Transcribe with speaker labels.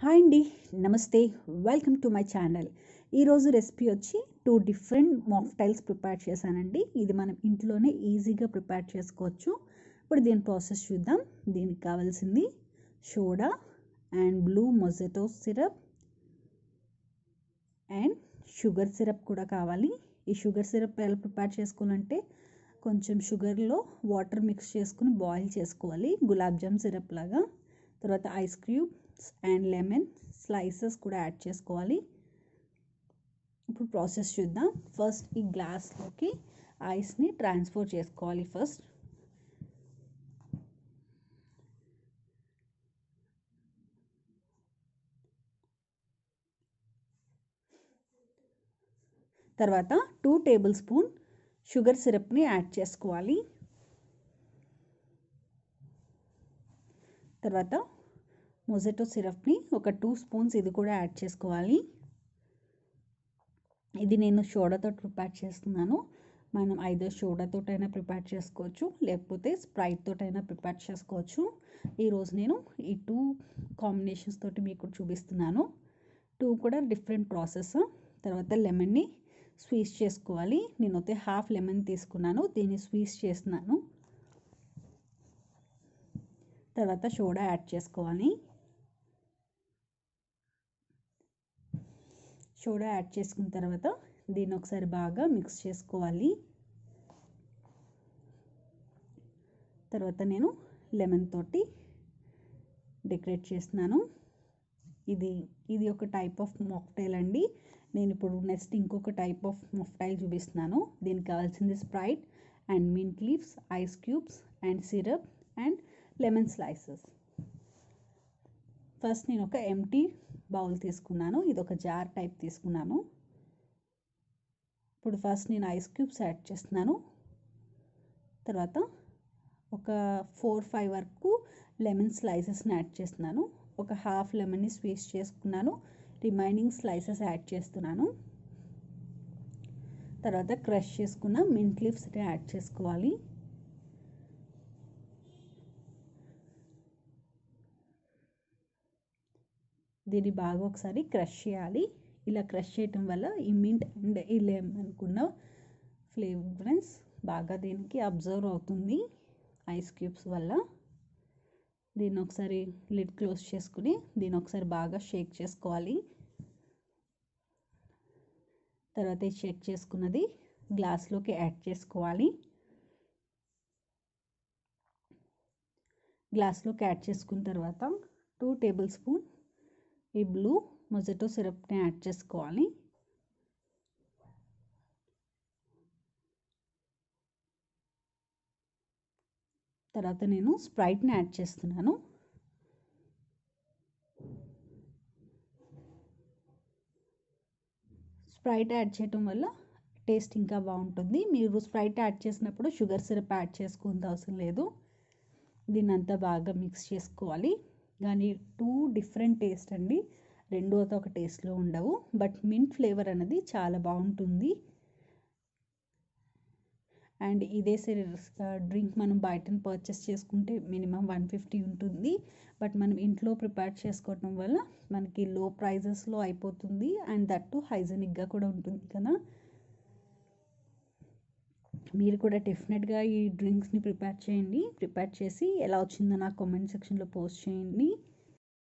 Speaker 1: hi అండి namaste welcome to my channel ఈరోజు recipe వచ్చి టూ డిఫరెంట్ మాక్టైల్స్ ప్రిపేర్ చేశానండి ఇది మనం ఇంట్లోనే ఈజీగా ప్రిపేర్ చేసుకోవచ్చు ఇప్పుడు దీని ప్రాసెస్ చూద్దాం దీనికి కావాల్సింది soda and blue mojito syrup and sugar syrup కూడా కావాలి ఈ షుగర్ సిరప్ ఎలా ప్రిపేర్ చేసుకోవాలంటే కొంచెం షుగర్లో వాటర్ మిక్స్ చేసుకుని బాయిల్ చేసుకోవాలి గులాబ్ జామ్ సిరప్ లాగా తర్వాత ice cubes and lemon slices కూడా యాడ్ చేసుకోవాలి ఇప్పుడు ప్రాసెస్ చూద్దాం ఫస్ట్ ఈ గ్లాస్లోకి ఐస్ని ట్రాన్స్ఫర్ చేసుకోవాలి ఫస్ట్ తర్వాత టూ టేబుల్ స్పూన్ షుగర్ సిరప్ని యాడ్ చేసుకోవాలి తర్వాత మొజెటో సిరప్ని ఒక టూ స్పూన్స్ ఇది కూడా యాడ్ చేసుకోవాలి ఇది నేను సోడాతో ప్రిపేర్ చేస్తున్నాను మనం ఐదో సోడాతోటైనా ప్రిపేర్ చేసుకోవచ్చు లేకపోతే స్ప్రైట్ తోటైనా ప్రిపేర్ చేసుకోవచ్చు ఈరోజు నేను ఈ టూ కాంబినేషన్స్ తోటి మీకు చూపిస్తున్నాను టూ కూడా డిఫరెంట్ ప్రాసెస్ తర్వాత లెమన్ని స్వీజ్ చేసుకోవాలి నేను అయితే హాఫ్ లెమన్ తీసుకున్నాను దీన్ని స్వీజ్ చేస్తున్నాను తర్వాత సోడా యాడ్ చేసుకోవాలి సోడా యాడ్ చేసుకున్న తర్వాత దీన్ని ఒకసారి బాగా మిక్స్ చేసుకోవాలి తర్వాత నేను లెమన్ తోటి డెకరేట్ చేస్తున్నాను ఇది ఇది ఒక టైప్ ఆఫ్ మాక్టైల్ అండి నేను ఇప్పుడు నెక్స్ట్ ఇంకొక టైప్ ఆఫ్ మొఫ్టైల్ చూపిస్తున్నాను దీనికి కావాల్సింది Sprite and mint leaves ice cubes and syrup and lemon slices first నేను ఒక ఎంటీ బౌల్ తీసుకున్నాను ఇది ఒక జార్ టైప్ తీసుకున్నాను ఇప్పుడు ఫస్ట్ నేను ఐస్ క్యూబ్స్ యాడ్ చేస్తున్నాను తర్వాత ఒక ఫోర్ ఫైవ్ వరకు లెమన్ స్లైసెస్ని యాడ్ చేస్తున్నాను ఒక హాఫ్ లెమన్ని స్వీస్ చేసుకున్నాను రిమైనింగ్ స్లైసెస్ యాడ్ చేస్తున్నాను తర్వాత క్రష్ చేసుకున్న మింట్ లీవ్స్ని యాడ్ చేసుకోవాలి దీన్ని బాగా ఒకసారి క్రష్ చేయాలి ఇలా క్రష్ చేయటం వల్ల ఈ మింట్ అండ్ ఈ లెమన్కున్న ఫ్లేవర్నెస్ బాగా దీనికి అబ్జర్వ్ అవుతుంది ఐస్ క్యూబ్స్ వల్ల దీన్ని ఒకసారి లిడ్ క్లోజ్ చేసుకుని దీన్ని ఒకసారి బాగా షేక్ చేసుకోవాలి తర్వాత షేక్ చేసుకున్నది గ్లాస్లోకి యాడ్ చేసుకోవాలి గ్లాస్లోకి యాడ్ చేసుకున్న తర్వాత టూ టేబుల్ స్పూన్ ఈ బ్లూ మొజెటో సిరప్ని యాడ్ చేసుకోవాలి తర్వాత నేను స్ప్రైట్ని యాడ్ చేస్తున్నాను స్ప్రైట్ యాడ్ చేయటం వల్ల టేస్ట్ ఇంకా బాగుంటుంది మీరు స్ప్రైట్ యాడ్ చేసినప్పుడు షుగర్ సిరప్ యాడ్ చేసుకునే అవసరం లేదు దీన్ని అంతా బాగా మిక్స్ చేసుకోవాలి కానీ టూ డిఫరెంట్ టేస్ట్ అండి రెండు ఒక టేస్ట్లో ఉండవు బట్ మింట్ ఫ్లేవర్ అనేది చాలా బాగుంటుంది అండ్ ఇదే డ్రింక్ మనం బయట పర్చేస్ చేసుకుంటే మినిమం వన్ ఫిఫ్టీ ఉంటుంది బట్ మనం ఇంట్లో ప్రిపేర్ చేసుకోవటం వల్ల మనకి లో ప్రైజెస్లో అయిపోతుంది అండ్ దట్ టు హైజెనిక్గా కూడా ఉంటుంది కదా మీరు కూడా డెఫినెట్గా ఈ డ్రింక్స్ని ప్రిపేర్ చేయండి ప్రిపేర్ చేసి ఎలా వచ్చిందో నాకు కామెంట్ సెక్షన్లో పోస్ట్ చేయండి